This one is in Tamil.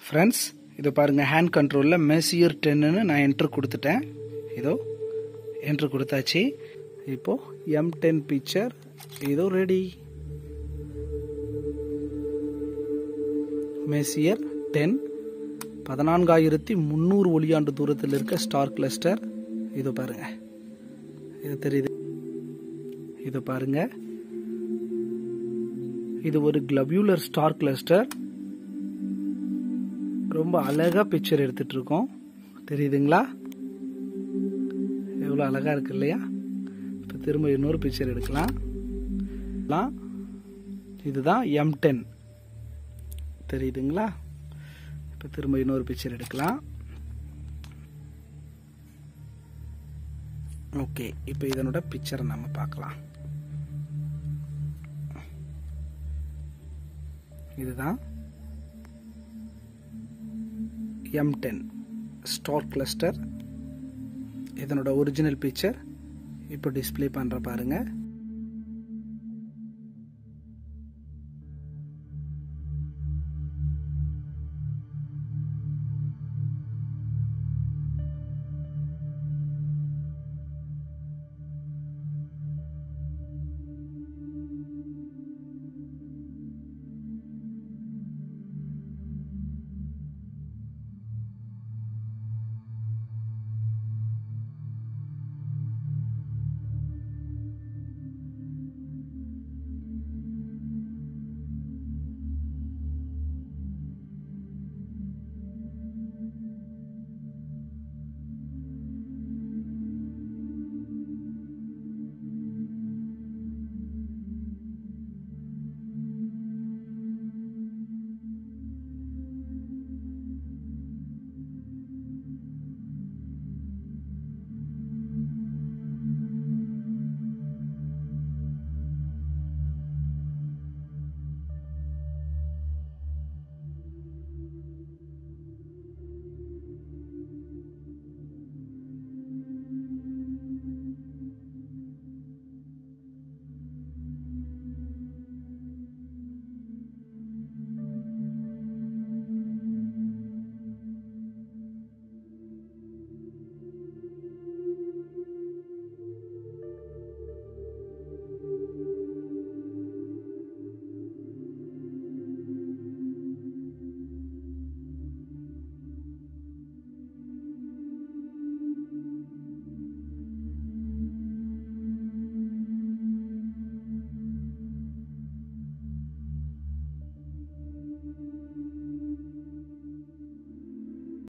ஃப்ரெண்ட்ஸ் இது பாருங்கள் ஹேண்ட் கண்ட்ரோலில் மெசியர் டென்னு நான் என்ட்ரு கொடுத்துட்டேன் இதோ என்ட்ரு கொடுத்தாச்சு இப்போ எம் டென் பிக்சர் இதோ ரெடி மெசியர் டென் பதினான்காயிரத்தி முந்நூறு ஒளியாண்டு தூரத்தில் இருக்க ஸ்டார் கிளஸ்டர் இது பாருங்க இது தெரியுது இது பாருங்க இது ஒரு கிளபியூலர் ஸ்டார் கிளஸ்டர் ரொம்ப அழகா பிக்சர் எடுத்துட்டு இருக்கோம் தெரியுதுங்களா எவ்வளோ அழகா இருக்கு இல்லையா இப்போ திரும்ப இன்னொரு பிக்சர் எடுக்கலாம் இதுதான் எம் டென் தெரியுதுங்களா இப்போ திரும்ப இன்னொரு பிக்சர் எடுக்கலாம் ஓகே இப்போ இதனோட பிக்சரை நம்ம பார்க்கலாம் இதுதான் எம் டென் ஸ்டார் கிளஸ்டர் இதனோட ஒரிஜினல் பிக்சர் இப்போ டிஸ்பிளே பண்ணுற பாருங்கள்